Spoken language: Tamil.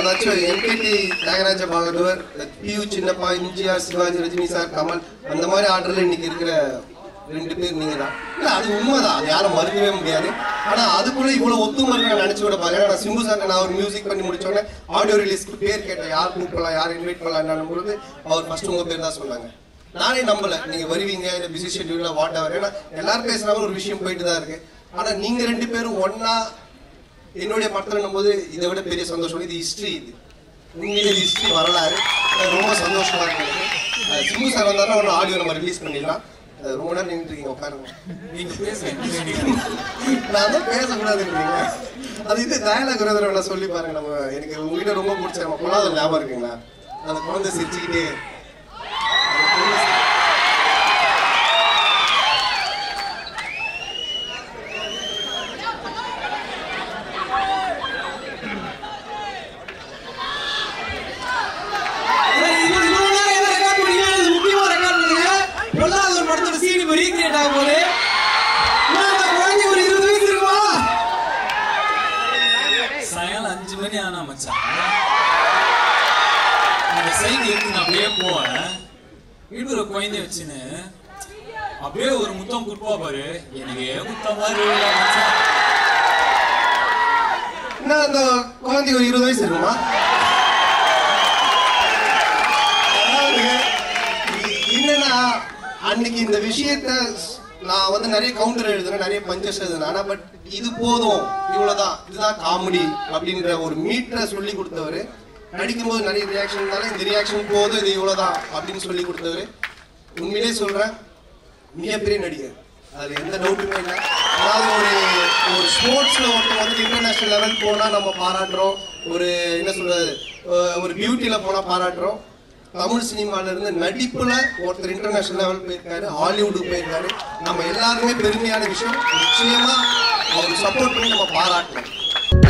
ஏதாச்சும் LKT Thyagaraja Bahadur PU Chinnappa MGR Sivaji Rajini sir Kamal அந்த மாதிரி ஆர்டர்ல இன்னைக்கு இருக்கிற ரெண்டு பேர் நீங்க தான் இல்ல அது உண்மைதான் அது யாரும் மறுக்கவே முடியாது ஆனா அதுக்குள்ள இவ்வளவு ஒத்துமை இருக்கு நினைச்சு கூட பாருங்க நான் சிம்பு சார் நான் ஒரு மியூசிக் பண்ணி முடிச்சோடனே ஆடியோ ரிலீஸ்க்கு பேர் கேட்டேன் யார் கூப்பிடலாம் யார் இன்வைட் பண்ணலாம் பொழுது அவர் ஃபர்ஸ்ட் உங்க பேர் தான் சொன்னாங்க நானே நம்பல நீங்க வருவீங்க இல்ல பிஸி ஷெட்யூல்ல வாட் எவர் ஏன்னா எல்லாரும் பேசுறாங்க ஒரு விஷயம் போயிட்டு தான் இருக்கு ஆனா நீங்க ரெண்டு பேரும் ஒன்னா என்னுடைய படத்துல போது இதை விட பெரிய சந்தோஷம் இது ஹிஸ்டரி இது உண்மையிலே ஹிஸ்டரி வரலாறு அது ரொம்ப சந்தோஷமா இருக்கு எனக்கு. அஹ் சிம்பு சார் வந்தாருன்னா ஒன்று ஆடியோ நம்ம ரிலீஸ் பண்ணிடலாம் அஹ் ரொம்ப நேரம் நின்றுட்டு இருக்கீங்க உட்காருங்க நீங்க பேசுங்க நான் தான் பேசக்கூடாதுன்றீங்க அது இது டயலாக் ஒரு தடவை சொல்லி பாருங்க நம்ம எனக்கு உங்ககிட்ட ரொம்ப பிடிச்ச நம்ம பொண்ணாத ஞாபகம் இருக்குங்களா அந்த குழந்தை சிரிச்சுக்கிட்டே அந்த குழந்தை சிரி- சரி, இது இவ்வளவு நேரம் எதை record பண்ணீங்க? இது முக்கியமா record பண்ணுங்க. பொல்லாத ஒரு படத்தோட scene இப்ப recreate ஆக போகுது. அம்மா, அந்த குழந்தைக்கு ஒரு இருபது வயசு இருக்குமா? சாயங்காலம் அஞ்சு மணி ஆனா மச்சான் அந்த சைடு எடுத்து நான் அப்படியே போவேன் வீட்டுல குழந்தை வச்சுன்னு அப்படியே ஒரு முத்தம் கொடுப்பா பாரு எனக்கு முத்தம் மாதிரி இல்ல மச்சான். என்ன அந்த குழந்தைக்கு ஒரு இருபது வயசு இருக்குமா அதாவது, இ- என்னன்னா அன்னைக்கு இந்த விஷயத்த நான் வந்து நிறைய கவுண்டர் எழுதுனேன் நிறைய பஞ்சஸ் எழுதுனேன் ஆனா பட் இது போதும் இவ்வளவுதான் இதுதான் காமெடி அப்படின்ற ஒரு மீட்டரை சொல்லி கொடுத்தவர் நடிக்கும்போது நிறைய ரியாக்ஷன் இருந்தாலும் இந்த ரியாக்ஷன் போதும் இது இவ்வளவுதான் அப்படின்னு சொல்லி கொடுத்தவர் உண்மையிலே சொல்றேன் மிகப்பெரிய நடிகர் அதுல எந்த டவுட்டுமே இல்லை அதாவது ஒரு ஒரு ஸ்போர்ட்ஸ்ல ஒருத்தர் வந்து இன்டர்நேஷனல் லெவல் போனா நம்ம பாராட்டுறோம் ஒரு என்ன சொல்றது அஹ் ஒரு பியூட்டில போனா பாராட்டுறோம் தமிழ் சினிமால இருந்து நடிப்புல ஒருத்தர் இன்டர்நேஷனல் லெவல் போயிருக்காரு ஹாலிவுட்டுக்கு போயிருக்காரு நம்ம எல்லாருமே பெருமையான விஷயம் நிச்சயமா அவர் சப்போர்ட் பண்ணி நம்ம பாராட்டணும்